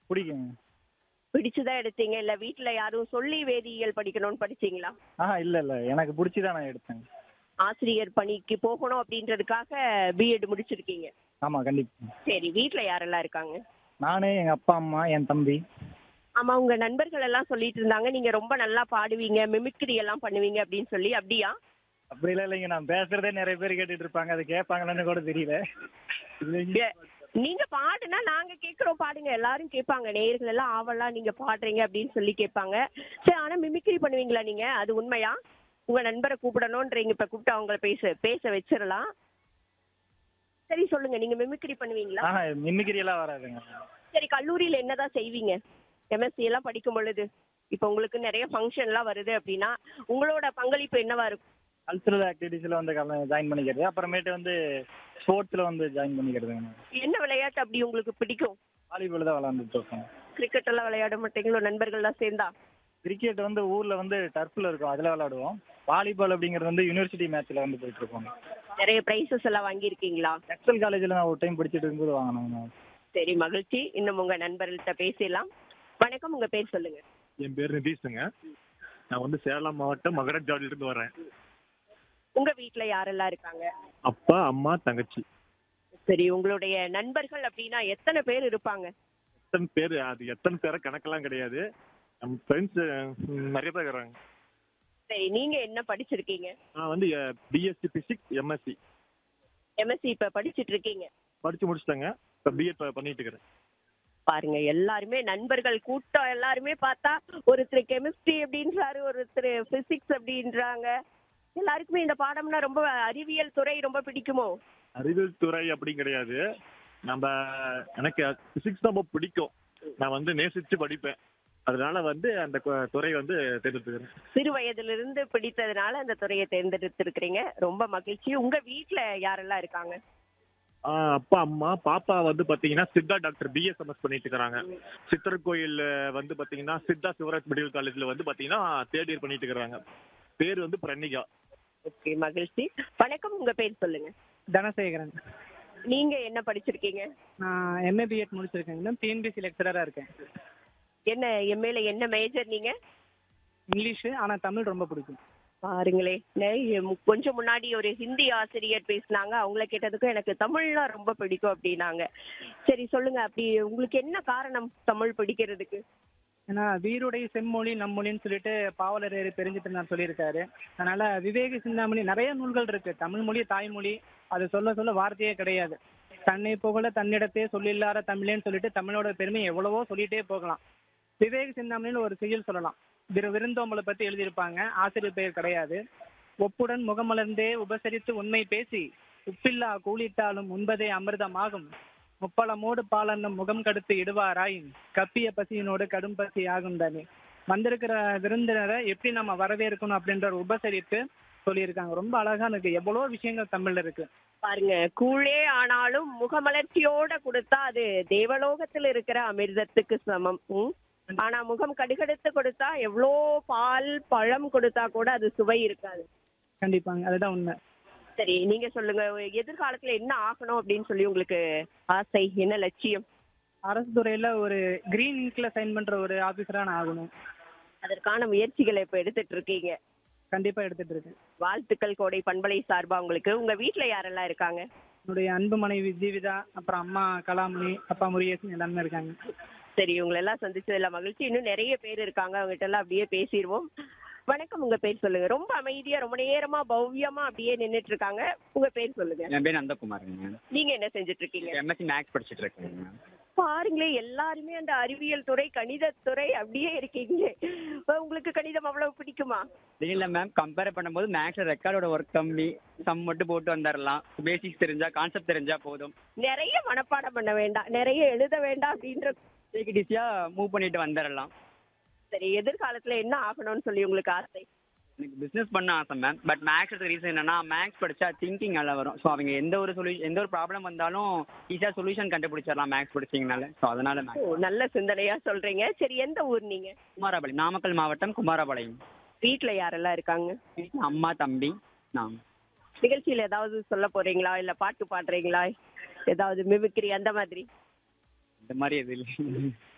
பிடிக்குங்க பிடிச்சுதான் எடுத்தீங்க இல்ல வீட்ல யாரும் சொல்லி வேதியியல் படிக்கணும்னு படிச்சீங்களா ஆஹா இல்லை இல்லை எனக்கு பிடிச்சி தான் நான் எடுத்தேங்க ஆசிரியர் பணிக்கு போகணும் அப்படின்றதுக்காக பிஎட் முடிச்சிருக்கீங்க ஆமாம் கண்டிப்பாக சரி வீட்ல யாரெல்லாம் இருக்காங்க நான் எங்கள் அப்பா அம்மா என் தம்பி ஆமா உங்க நண்பர்கள் எல்லாம் சொல்லிட்டு இருந்தாங்க நீங்க ரொம்ப நல்லா பாடுவீங்க மிமிக்ரி எல்லாம் பண்ணுவீங்க அப்படின்னு சொல்லி அப்படியா அப்படிலாம் இல்லைங்க நான் பேசுறதே நிறைய பேர் கேட்டுட்டு இருப்பாங்க அது கேட்பாங்களான்னு கூட தெரியல இல்லைங்க ஏ, நீங்க பாடுனா நாங்க கேக்குறோம் பாடுங்க எல்லாரும் கேட்பாங்க நேயர்கள் எல்லாம் ஆவலா நீங்க பாடுறீங்க அப்படின்னு சொல்லி கேட்பாங்க சரி ஆனா மிமிக்ரி பண்ணுவீங்களா நீங்க அது உண்மையா உங்க நண்பரை கூப்பிடணும்ன்றீங்க இப்ப கூப்பிட்டு அவங்கள பேச பேச வச்சிடலாம் சரி சொல்லுங்க நீங்க மிமிக்ரி பண்ணுவீங்களா ஆஹா மிமிக்ரி எல்லாம் வராதுங்க சரி கல்லூரியில என்னதான் செய்வீங்க எம்எஸ்சி எல்லாம் படிக்கும் பொழுது இப்போ உங்களுக்கு நிறைய ஃபங்க்ஷன் எல்லாம் வருது அப்படின்னா உங்களோட பங்களிப்பு என்னவா இருக்கும் கல்ச்சுரல் ஆக்டிவிட்டீஸில் வந்து ஜாயின் பண்ணிக்கிறது அப்புறமேட்டு வந்து ஸ்போர்ட்ஸில் வந்து ஜாயின் பண்ணிக்கிறதுங்க என்ன விளையாட்டு அப்படி உங்களுக்கு பிடிக்கும் வாலிபால் தான் விளாண்டுட்டு இருக்கோம் கிரிக்கெட் எல்லாம் விளையாட மாட்டீங்களோ நண்பர்கள்லாம் சேர்ந்தா கிரிக்கெட் வந்து ஊரில் வந்து டர்ஃபில் இருக்கும் அதில் விளாடுவோம் வாலிபால் அப்படிங்கிறது வந்து யூனிவர்சிட்டி மேட்ச்சில் வந்து போயிட்டு இருக்கோம் நிறைய பிரைசஸ் எல்லாம் வாங்கியிருக்கீங்களா எக்ஸல் காலேஜில் நான் ஒரு டைம் படிச்சுட்டு இருக்கும்போது வாங்கினேங்க சரி மகிழ்ச்சி இன்னும் உங்க நண்பர்கள்ட்ட பேசலாம் வணக்கம் உங்க பேர் சொல்லுங்க என் பேர் நிதீஷுங்க நான் வந்து சேலம் மாவட்டம் மகரஜாடில இருந்து வரேன் உங்க வீட்ல யாரெல்லாம் இருக்காங்க அப்பா அம்மா தங்கச்சி சரி உங்களுடைய நண்பர்கள் அப்படின்னா எத்தனை பேர் இருப்பாங்க எத்தனை பேர் அது எத்தனை பேரை கணக்கெல்லாம் கிடையாது நம்ம ஃப்ரெண்ட்ஸ் நிறைய பேர் இருக்கிறாங்க சரி நீங்க என்ன படிச்சிருக்கீங்க நான் வந்து பிஎஸ்சி பிசிக்ஸ் எம்எஸ்சி எம்எஸ்சி இப்ப படிச்சிட்டு இருக்கீங்க படிச்சு முடிச்சிட்டேங்க இப்போ பிஎட் பண்ணிட்டு இருக்கிறேன் பாருங்க எல்லாருமே நண்பர்கள் கூட்டம் எல்லாருமே பார்த்தா ஒருத்தர் கெமிஸ்ட்ரி அப்படின்றாரு ஒருத்தர் பிசிக்ஸ் அப்படின்றாங்க எல்லாருக்குமே இந்த பாடம்னா ரொம்ப அறிவியல் துறை ரொம்ப பிடிக்குமோ அறிவியல் துறை அப்படி கிடையாது நம்ம எனக்கு பிசிக்ஸ் ரொம்ப பிடிக்கும் நான் வந்து நேசிச்சு படிப்பேன் அதனால வந்து அந்த கு- துறை வந்து தேர்ந்தெடுத்துக்கிறேன் சிறு வயதிலிருந்து பிடித்ததுனால அந்த துறையை தேர்ந்தெடுத்திருக்கிறீங்க ரொம்ப மகிழ்ச்சி உங்க வீட்ல யாரெல்லாம் இருக்காங்க ஆஹ் அப்பா அம்மா பாப்பா வந்து பாத்தீங்கன்னா சித்தா டாக்டர் பிஎஸ்எம்எஸ் பண்ணிட்டு இருக்காங்க சித்தர் கோயில் வந்து பாத்தீங்கன்னா சித்தா சிவராஜ் மெடிக்கல் காலேஜ்ல வந்து பாத்தீங்கன்னா தேர்ட் இயர் பண்ணிட்டு இருக்காங்க பேர் வந்து பிரணிகா ஓகே மகிழ்ச்சி வணக்கம் உங்க பேர் சொல்லுங்க தனசேகரன் நீங்க என்ன படிச்சிருக்கீங்க நான் எம்ஏ பிஎட் முடிச்சிருக்கேன் இன்னும் டிஎன்பிசி லெக்சரராக இருக்கேன் என்ன எம்ஏல என்ன மேஜர் நீங்க இங்கிலீஷு ஆனால் தமிழ் ரொம்ப பிடிக்கும் பாருங்களே நே- மு- கொஞ்சம் முன்னாடி ஒரு ஹிந்தி ஆசிரியர் பேசினாங்க அவங்கள கேட்டதுக்கும் எனக்கு தமிழ்னா ரொம்ப பிடிக்கும் அப்படின்னாங்க சரி சொல்லுங்க அப்படி உங்களுக்கு என்ன காரணம் தமிழ் பிடிக்கிறதுக்கு ஏன்னா வீருடைய செம்மொழி நம்மொழின்னு சொல்லிட்டு பாவலரேறு பெருஞ்சிட்டு நான் சொல்லியிருக்காரு அதனால விவேக சிந்தாமணி நிறைய நூல்கள் இருக்கு தமிழ் மொழி தாய்மொழி அது சொல்ல சொல்ல வார்த்தையே கிடையாது தன்னை புகழ தன்னிடத்தே சொல்லில்லாத தமிழேன்னு சொல்லிட்டு தமிழோட பெருமை எவ்வளவோ சொல்லிட்டே போகலாம் விவேக சிந்தாமணின்னு ஒரு செய்யுள் சொல்லலாம் விரு விருந்தோம்பலை பத்தி எழுதியிருப்பாங்க ஆசிரியர் பெயர் கிடையாது ஒப்புடன் முகமலர்ந்தே உபசரித்து உண்மை பேசி உப்பில்லா கூலிட்டாலும் உண்பதே அமிர்தமாகும் முப்பழமோடு பாலன்னம் முகம் கடுத்து இடுவாராயின் கப்பிய பசியினோடு கடும் பசி ஆகும் தானே வந்திருக்கிற விருந்தினரை எப்படி நம்ம வரவேற்கணும் அப்படின்ற ஒரு உபசரித்து சொல்லியிருக்காங்க ரொம்ப அழகா இருக்கு எவ்வளோ விஷயங்கள் தமிழ்ல இருக்கு பாருங்க கூழே ஆனாலும் முகமலர்ச்சியோட கொடுத்தா அது தேவலோகத்துல இருக்கிற அமிர்தத்துக்கு சமம் ம்? ஆனா முகம் கடுகடுத்து கொடுத்தா எவ்வளோ பால் பழம் கொடுத்தா கூட அது சுவை இருக்காது கண்டிப்பாங்க அதுதான் உண்மை சரி நீங்க சொல்லுங்க எதிர்காலத்துல என்ன ஆகணும் அப்படின்னு சொல்லி உங்களுக்கு ஆசை என்ன லட்சியம் அரசு துறையில ஒரு கிரீன் இங்க்ல சைன் பண்ற ஒரு ஆபீசரா நான் ஆகணும் அதற்கான முயற்சிகளை இப்ப எடுத்துட்டு இருக்கீங்க கண்டிப்பா எடுத்துட்டு இருக்கேன் வாழ்த்துக்கள் கோடை பண்பலை சார்பா உங்களுக்கு உங்க வீட்ல யாரெல்லாம் இருக்காங்க என்னுடைய அன்பு மனைவி ஜீவிதா அப்புறம் அம்மா கலாமணி அப்பா முருகேசன் எல்லாருமே இருக்காங்க சரி உங்களை எல்லாம் சந்திச்சதுல மகிழ்ச்சி இன்னும் நிறைய பேர் இருக்காங்க அவங்ககிட்ட எல்லாம் அப்படியே பேசிடுவோம் வணக்கம் உங்க பேர் சொல்லுங்க ரொம்ப அமைதியா ரொம்ப நேரமா பவ்யமா அப்படியே நின்னுட்டு இருக்காங்க உங்க பேர் சொல்லுங்க என் பேர் நந்தகுமாருங்க நீங்க என்ன செஞ்சுட்டு இருக்கீங்க எம்எஸ்சி மேக்ஸ் படிச்சுட்டு இருக்கேங்க பாருங்களே எல்லாருமே அந்த அறிவியல் துறை கணிதத் துறை அப்படியே இருக்கீங்க உங்களுக்கு கணிதம் அவ்வளவு பிடிக்குமா இல்லை மேம் கம்பேர் பண்ணும்போது மேக்ஸ் ரெக்கார்டோட ஒர்க் கம்மி சம் மட்டும் போட்டு வந்துடலாம் பேசிக்ஸ் தெரிஞ்சா கான்செப்ட் தெரிஞ்சா போதும் நிறைய மனப்பாடம் பண்ண வேண்டாம் நிறைய எழுத வேண்டாம் அப்படின்ற டேக் ஈஸியாக மூவ் பண்ணிட்டு வந்துடலாம் சரி எதிர்காலத்துல என்ன ஆகணும்னு சொல்லி உங்களுக்கு ஆசை எனக்கு பிஸ்னஸ் பண்ண ஆசை மேம் பட் மேக்ஸ் ரீசன் என்னன்னா மேக்ஸ் படிச்சா திங்கிங் நல்லா வரும் ஸோ அவங்க எந்த ஒரு சொல்யூஷன் எந்த ஒரு ப்ராப்ளம் வந்தாலும் ஈஸியாக சொல்யூஷன் கண்டுபிடிச்சிடலாம் மேக்ஸ் படிச்சிங்கனால ஸோ அதனால ஓ, மேக்ஸ் நல்ல சிந்தனையா சொல்றீங்க சரி எந்த ஊர் நீங்க குமாரபாளையம் நாமக்கல் மாவட்டம் குமாரபாளையம் வீட்ல யாரெல்லாம் இருக்காங்க வீட்டில் அம்மா தம்பி நான் நிகழ்ச்சியில ஏதாவது சொல்ல போறீங்களா இல்ல பாட்டு பாடுறீங்களா ஏதாவது மிமிக்ரி அந்த மாதிரி இந்த மாதிரி எது இல்லை